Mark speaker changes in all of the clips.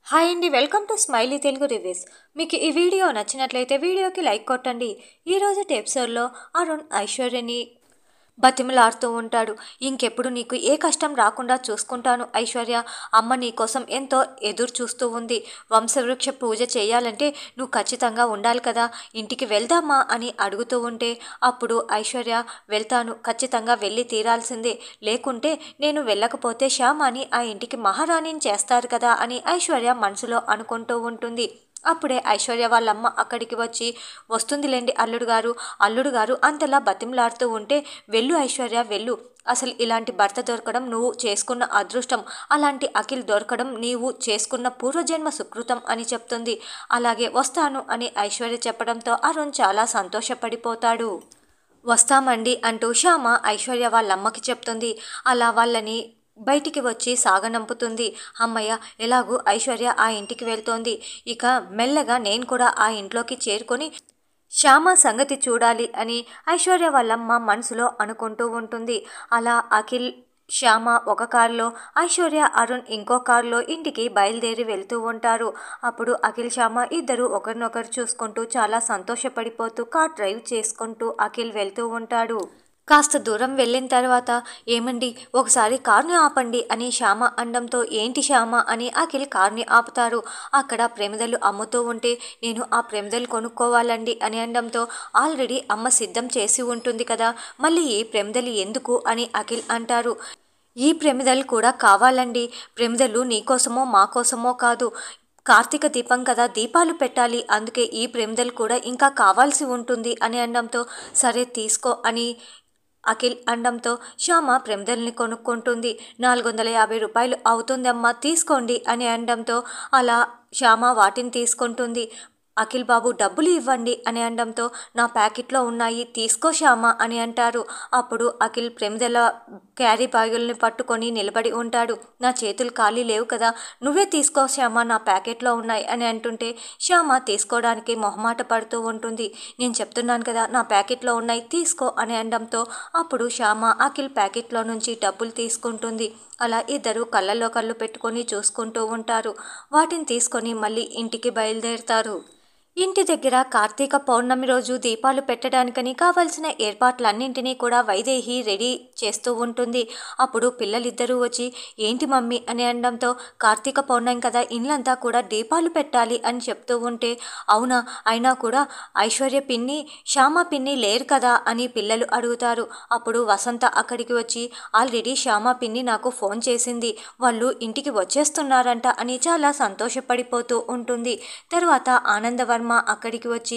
Speaker 1: hi అండి welcome to smiley Telugu reviews మీకు ఈ వీడియో నచ్చినట్లయితే వీడియోకి లైక్ కొట్టండి ఈరోజు ఎపిసోడ్లో అరుణ్ ఐశ్వర్యని బతిమలాడుతూ ఉంటాడు ఇంకెప్పుడు నీకు ఏ కష్టం రాకుండా చూసుకుంటాను ఐశ్వర్య అమ్మ నీ కోసం ఎంతో ఎదురు చూస్తూ ఉంది వంశవృక్ష పూజ చేయాలంటే నువ్వు ఖచ్చితంగా ఉండాలి కదా ఇంటికి వెళ్దామా అని అడుగుతూ ఉంటే అప్పుడు ఐశ్వర్య వెళ్తాను ఖచ్చితంగా వెళ్ళి తీరాల్సిందే లేకుంటే నేను వెళ్ళకపోతే శ్యామాని ఆ ఇంటికి మహారాణిని చేస్తారు కదా అని ఐశ్వర్య మనసులో అనుకుంటూ ఉంటుంది అప్పుడే ఐశ్వర్య వాళ్ళమ్మ అక్కడికి వచ్చి వస్తుందిలేండి అల్లుడు గారు అల్లుడు గారు అంతలా బతిమలాడుతూ ఉంటే వెళ్ళు ఐశ్వర్య వెళ్ళు అసలు ఇలాంటి భర్త దొరకడం నువ్వు చేసుకున్న అదృష్టం అలాంటి అఖిల్ దొరకడం నీవు చేసుకున్న పూర్వజన్మ సుకృతం అని చెప్తుంది అలాగే వస్తాను అని ఐశ్వర్య చెప్పడంతో అరుణ్ చాలా సంతోషపడిపోతాడు వస్తామండి అంటూ శ్యామ ఐశ్వర్య వాళ్ళమ్మకి చెప్తుంది అలా వాళ్ళని బయటికి వచ్చి సాగనంపుతుంది అమ్మయ్య ఎలాగూ ఐశ్వర్య ఆ ఇంటికి వెళ్తోంది ఇక మెల్లగా నేను కూడా ఆ ఇంట్లోకి చేరుకొని శ్యామ సంగతి చూడాలి అని ఐశ్వర్య వాళ్ళమ్మ మనసులో అనుకుంటూ ఉంటుంది అలా అఖిల్ శ్యామ ఒక కారులో ఐశ్వర్య అరుణ్ ఇంకో కారులో ఇంటికి బయలుదేరి వెళ్తూ ఉంటారు అప్పుడు అఖిల్ శ్యామ ఇద్దరు ఒకరినొకరు చూసుకుంటూ చాలా సంతోషపడిపోతూ కార్ డ్రైవ్ చేసుకుంటూ అఖిల్ వెళ్తూ ఉంటాడు కాస్త దూరం వెళ్ళిన తర్వాత ఏమండి ఒకసారి కార్ని ఆపండి అని శ్యామ అండంతో ఏంటి శ్యామ అని అఖిల్ కార్ని ఆపుతారు అక్కడ ప్రేమిదలు అమ్ముతూ ఉంటే నేను ఆ ప్రేమిదలు కొనుక్కోవాలండి అని అనడంతో ఆల్రెడీ అమ్మ సిద్ధం చేసి ఉంటుంది కదా మళ్ళీ ఈ ప్రేమిదలు ఎందుకు అని అఖిల్ అంటారు ఈ ప్రమిదలు కూడా కావాలండి ప్రమిదలు నీకోసమో మా కోసమో కాదు కార్తీక దీపం కదా దీపాలు పెట్టాలి అందుకే ఈ ప్రేమిదలు కూడా ఇంకా కావాల్సి ఉంటుంది అని అనడంతో సరే తీసుకో అని అఖిల్ అండంతో శ్యామ ప్రెమిదల్ని కొనుక్కుంటుంది నాలుగు వందల యాభై రూపాయలు అవుతుందమ్మా తీసుకోండి అని అనడంతో అలా శ్యామ వాటిని తీసుకుంటుంది అఖిల్ బాబు డబ్బులు ఇవ్వండి అని అనడంతో నా ప్యాకెట్లో ఉన్నాయి తీసుకో శ్యామ అని అంటారు అప్పుడు అఖిల్ ప్రేమిదల క్యారీ బ్యాగుల్ని పట్టుకొని నిలబడి ఉంటాడు నా చేతులు ఖాళీ లేవు కదా నువ్వే తీసుకో శ్యామ నా ప్యాకెట్లో ఉన్నాయి అని అంటుంటే శ్యామ తీసుకోవడానికి మొహమాట పడుతూ ఉంటుంది నేను చెప్తున్నాను కదా నా ప్యాకెట్లో ఉన్నాయి తీసుకో అని అనడంతో అప్పుడు శ్యామ అఖిల్ ప్యాకెట్లో నుంచి డబ్బులు తీసుకుంటుంది అలా ఇద్దరు కళ్ళల్లో కళ్ళు పెట్టుకొని చూసుకుంటూ ఉంటారు వాటిని తీసుకొని మళ్ళీ ఇంటికి బయలుదేరుతారు ఇంటి దగ్గర కార్తీక పౌర్ణమి రోజు దీపాలు పెట్టడానికని కావలసిన ఏర్పాట్లన్నింటినీ కూడా వైదేహి రెడీ చేస్తూ ఉంటుంది అప్పుడు పిల్లలిద్దరూ వచ్చి ఏంటి మమ్మీ అని అనడంతో కార్తీక పౌర్ణమి కదా ఇల్లంతా కూడా దీపాలు పెట్టాలి అని చెప్తూ ఉంటే అవునా అయినా కూడా ఐశ్వర్య పిన్ని శ్యామ పిన్ని లేరు కదా అని పిల్లలు అడుగుతారు అప్పుడు వసంత అక్కడికి వచ్చి ఆల్రెడీ శ్యామ పిన్ని నాకు ఫోన్ చేసింది వాళ్ళు ఇంటికి వచ్చేస్తున్నారంట అని చాలా సంతోషపడిపోతూ ఉంటుంది తర్వాత ఆనందవర్మ అక్కడికి వచ్చి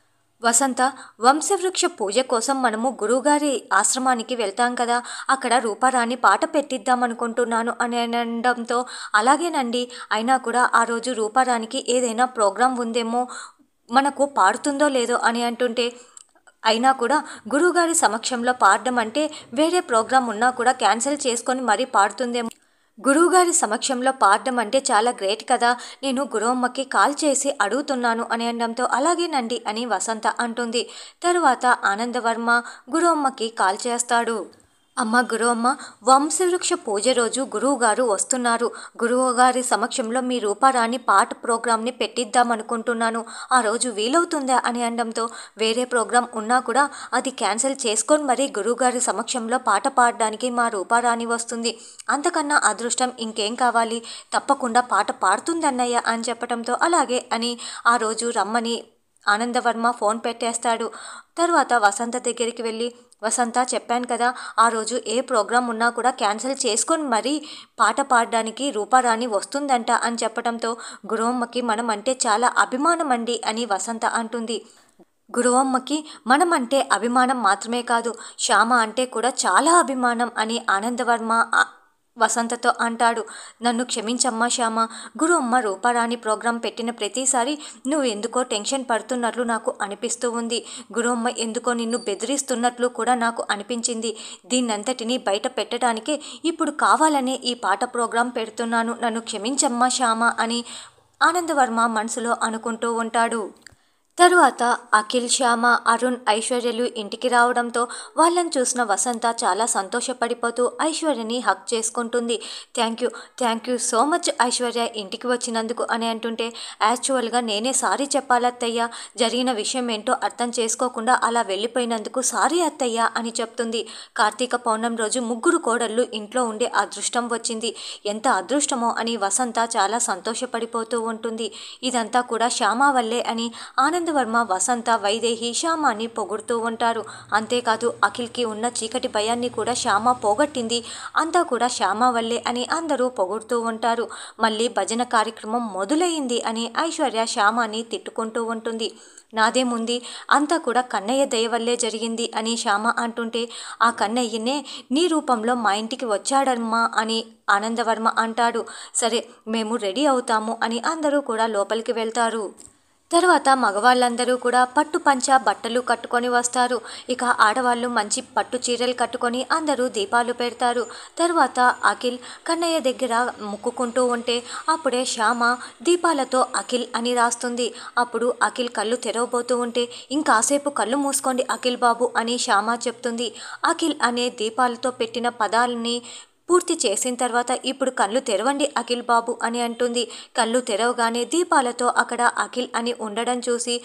Speaker 1: వసంత వంశవృక్ష పూజ కోసం మనము గురువుగారి ఆశ్రమానికి వెళ్తాం కదా అక్కడ రూపారాణి పాట పెట్టిద్దాం అనుకుంటున్నాను అని అనడంతో అలాగేనండి అయినా కూడా ఆ రోజు రూపారానికి ఏదైనా ప్రోగ్రాం ఉందేమో మనకు పాడుతుందో లేదో అని అంటుంటే అయినా కూడా గురువుగారి సమక్షంలో పాడడం అంటే వేరే ప్రోగ్రాం ఉన్నా కూడా క్యాన్సిల్ చేసుకొని మరీ పాడుతుందేమో గురువుగారి సమక్షంలో పాడడం అంటే చాలా గ్రేట్ కదా నేను గురువమ్మకి కాల్ చేసి అడుగుతున్నాను అని అనడంతో అలాగేనండి అని వసంత అంటుంది తరువాత ఆనందవర్మ గురువమ్మకి కాల్ చేస్తాడు అమ్మ గురువమ్మ వంశవృక్ష పూజ రోజు గురువుగారు వస్తున్నారు గురువుగారి సమక్షంలో మీ రూపారాణి పాట ప్రోగ్రామ్ని పెట్టిద్దామనుకుంటున్నాను ఆ రోజు వీలవుతుందా అని అనడంతో వేరే ప్రోగ్రాం ఉన్నా కూడా అది క్యాన్సిల్ చేసుకొని మరీ గురువుగారి సమక్షంలో పాట పాడడానికి మా రూపారాణి వస్తుంది అంతకన్నా అదృష్టం ఇంకేం కావాలి తప్పకుండా పాట పాడుతుందన్నయ్య అని చెప్పడంతో అలాగే అని ఆ రోజు రమ్మని ఆనందవర్మ ఫోన్ పెట్టేస్తాడు తర్వాత వసంత దగ్గరికి వెళ్ళి వసంత చెప్పాను కదా ఆ రోజు ఏ ప్రోగ్రాం ఉన్నా కూడా క్యాన్సిల్ చేసుకొని మరీ పాట పాడడానికి రూపారాణి వస్తుందంట అని చెప్పడంతో గురువమ్మకి మనం అంటే చాలా అభిమానం అండి అని వసంత అంటుంది గురువమ్మకి మనం అంటే అభిమానం మాత్రమే కాదు శ్యామ అంటే కూడా చాలా అభిమానం అని ఆనందవర్మ వసంతతో అంటాడు నన్ను క్షమించమ్మా శ్యామ గురు అమ్మ రూపారాణి ప్రోగ్రాం పెట్టిన ప్రతిసారి నువ్వు ఎందుకో టెన్షన్ పడుతున్నట్లు నాకు అనిపిస్తూ ఉంది గురు అమ్మ ఎందుకో నిన్ను బెదిరిస్తున్నట్లు కూడా నాకు అనిపించింది దీన్నంతటినీ బయట పెట్టడానికే ఇప్పుడు కావాలనే ఈ పాట ప్రోగ్రాం పెడుతున్నాను నన్ను క్షమించమ్మా శ్యామ అని ఆనందవర్మ మనసులో అనుకుంటూ ఉంటాడు తరువాత అఖిల్ శ్యామ అరుణ్ ఐశ్వర్యలు ఇంటికి రావడంతో వాళ్ళని చూసిన వసంత చాలా సంతోషపడిపోతూ ఐశ్వర్యని హక్ చేసుకుంటుంది thank you thank you so much Aishwarya ఇంటికి వచ్చినందుకు అని అంటుంటే యాక్చువల్గా నేనే సారీ చెప్పాలత్తయ్య జరిగిన విషయం ఏంటో అర్థం చేసుకోకుండా అలా వెళ్ళిపోయినందుకు సారీ అత్తయ్య అని చెప్తుంది కార్తీక పౌర్ణం రోజు ముగ్గురు కోడళ్ళు ఇంట్లో ఉండే అదృష్టం వచ్చింది ఎంత అదృష్టమో అని వసంత చాలా సంతోషపడిపోతూ ఉంటుంది ఇదంతా కూడా శ్యామ వల్లే అని ఆనందవర్మ వసంత వైదేహి శ్యామాని పొగుడుతూ ఉంటారు అంతేకాదు అఖిల్కి ఉన్న చీకటి భయాన్ని కూడా శ్యామ పోగొట్టింది అంతా కూడా శ్యామ వల్లే అని అందరూ పొగుడుతూ ఉంటారు మళ్ళీ భజన కార్యక్రమం మొదలైంది అని ఐశ్వర్య శ్యామాని తిట్టుకుంటూ ఉంటుంది నాదేముంది అంతా కూడా కన్నయ్య దయ వల్లే జరిగింది అని శ్యామ అంటుంటే ఆ కన్నయ్యనే నీ రూపంలో మా ఇంటికి వచ్చాడమ్మా అని ఆనందవర్మ అంటాడు సరే మేము రెడీ అవుతాము అని అందరూ కూడా లోపలికి వెళ్తారు తర్వాత మగవాళ్ళందరూ కూడా పట్టు పంచ బట్టలు కట్టుకొని వస్తారు ఇక ఆడవాళ్ళు మంచి పట్టు చీరలు కట్టుకొని అందరూ దీపాలు పెడతారు తర్వాత అఖిల్ కన్నయ్య దగ్గర ముక్కుకుంటూ ఉంటే అప్పుడే శ్యామ దీపాలతో అఖిల్ అని రాస్తుంది అప్పుడు అఖిల్ కళ్ళు తెరవబోతూ ఉంటే ఇంకాసేపు కళ్ళు మూసుకోండి అఖిల్ బాబు అని శ్యామ చెప్తుంది అఖిల్ అనే దీపాలతో పెట్టిన పదాలని పూర్తి చేసిన తర్వాత ఇప్పుడు కళ్ళు తెరవండి అఖిల్ బాబు అని అంటుంది కళ్ళు తెరవగానే దీపాలతో అక్కడ అఖిల్ అని ఉండడం చూసి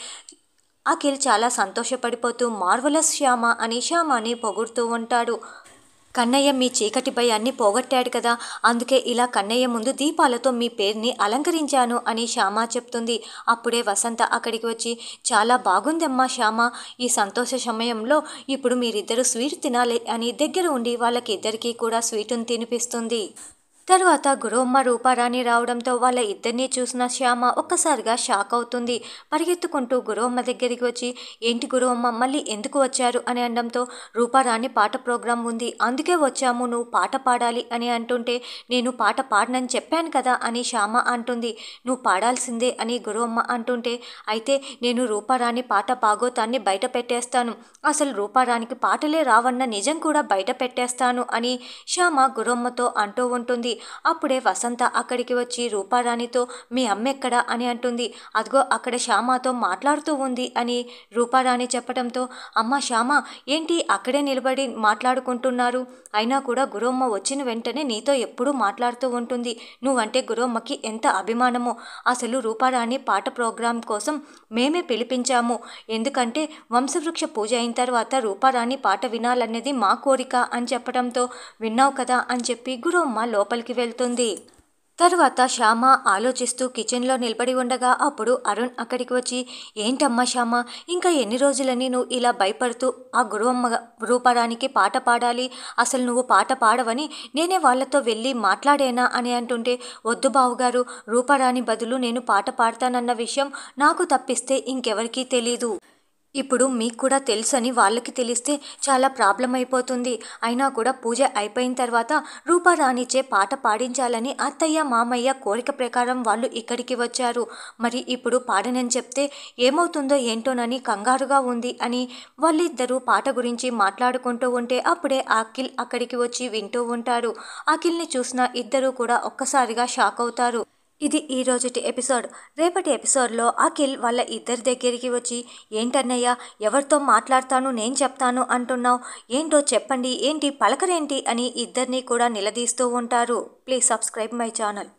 Speaker 1: అఖిల్ చాలా సంతోషపడిపోతూ మార్వలస్ శ్యామ అని శ్యామని పొగుడుతూ ఉంటాడు కన్నయ్య మీ చీకటి భయాన్ని పోగొట్టాడు కదా అందుకే ఇలా కన్నయ్య ముందు దీపాలతో మీ పేరుని అలంకరించాను అని శ్యామ చెప్తుంది అప్పుడే వసంత అక్కడికి వచ్చి చాలా బాగుందమ్మా శ్యామ ఈ సంతోష సమయంలో ఇప్పుడు మీరిద్దరు స్వీట్ తినాలి అని దగ్గర ఉండి వాళ్ళకి ఇద్దరికీ కూడా స్వీటును తినిపిస్తుంది తర్వాత గురవమ్మ రూపారాణి రావడంతో వాళ్ళ ఇద్దరిని చూసిన శ్యామ ఒక్కసారిగా షాక్ అవుతుంది పరిగెత్తుకుంటూ గురవమ్మ దగ్గరికి వచ్చి ఏంటి గురవమ్మ మళ్ళీ ఎందుకు వచ్చారు అని అనడంతో రూపారాణి పాట ప్రోగ్రాం ఉంది అందుకే వచ్చాము నువ్వు పాట పాడాలి అని అంటుంటే నేను పాట పాడనని చెప్పాను కదా అని శ్యామ అంటుంది నువ్వు పాడాల్సిందే అని గురవమ్మ అంటుంటే అయితే నేను రూపారాణి పాట బాగోతాన్ని బయట పెట్టేస్తాను అసలు రూపారానికి పాటలే రావన్న నిజం కూడా బయట పెట్టేస్తాను అని శ్యామ గురవమ్మతో అంటూ ఉంటుంది అప్పుడే వసంత అక్కడికి వచ్చి రూపారాణితో మీ అమ్మెక్కడా అని అంటుంది అదిగో అక్కడ శ్యామతో మాట్లాడుతూ ఉంది అని రూపారాణి చెప్పడంతో అమ్మ శ్యామ ఏంటి అక్కడే నిలబడి మాట్లాడుకుంటున్నారు అయినా కూడా గురమ్మ వచ్చిన వెంటనే నీతో ఎప్పుడూ మాట్లాడుతూ ఉంటుంది నువ్వంటే గురమ్మకి ఎంత అభిమానమో అసలు రూపారాణి పాట ప్రోగ్రాం కోసం మేమే పిలిపించాము ఎందుకంటే వంశవృక్ష పూజ అయిన తర్వాత రూపారాణి పాట వినాలనేది మా కోరిక అని చెప్పడంతో విన్నావు కదా అని చెప్పి గురమ్మ లోపలికి వెళ్తుంది తర్వాత శ్యామ ఆలోచిస్తూ కిచెన్లో నిలబడి ఉండగా అప్పుడు అరుణ్ అక్కడికి వచ్చి ఏంటమ్మా శ్యామ ఇంకా ఎన్ని రోజులని నువ్వు ఇలా భయపడుతూ ఆ గురువమ్మ రూపారానికి పాట పాడాలి అసలు నువ్వు పాట పాడవని నేనే వాళ్ళతో వెళ్ళి మాట్లాడేనా అని అంటుంటే వద్దు బావుగారు రూపారాణి బదులు నేను పాట పాడతానన్న విషయం నాకు తప్పిస్తే ఇంకెవరికీ తెలీదు ఇప్పుడు మీకు కూడా తెలుసని వాళ్ళకి తెలిస్తే చాలా ప్రాబ్లం అయిపోతుంది అయినా కూడా పూజ అయిపోయిన తర్వాత రూపారాణిచే పాట పాడించాలని అత్తయ్య మామయ్య కోరిక ప్రకారం వాళ్ళు ఇక్కడికి వచ్చారు మరి ఇప్పుడు పాడనని చెప్తే ఏమవుతుందో ఏంటోనని కంగారుగా ఉంది అని వాళ్ళిద్దరూ పాట గురించి మాట్లాడుకుంటూ ఉంటే అప్పుడే అఖిల్ అక్కడికి వచ్చి వింటూ ఉంటాడు అఖిల్ని చూసిన ఇద్దరూ కూడా ఒక్కసారిగా షాక్ అవుతారు ఇది ఈ రోజుటి ఎపిసోడ్ రేపటి ఎపిసోడ్లో అఖిల్ వాళ్ళ ఇద్దరి దగ్గరికి వచ్చి ఏంటన్నయ్య ఎవరితో మాట్లాడతాను నేను చెప్తాను అంటున్నావు ఏంటో చెప్పండి ఏంటి పలకరేంటి అని ఇద్దరిని కూడా నిలదీస్తూ ఉంటారు ప్లీజ్ సబ్స్క్రైబ్ మై ఛానల్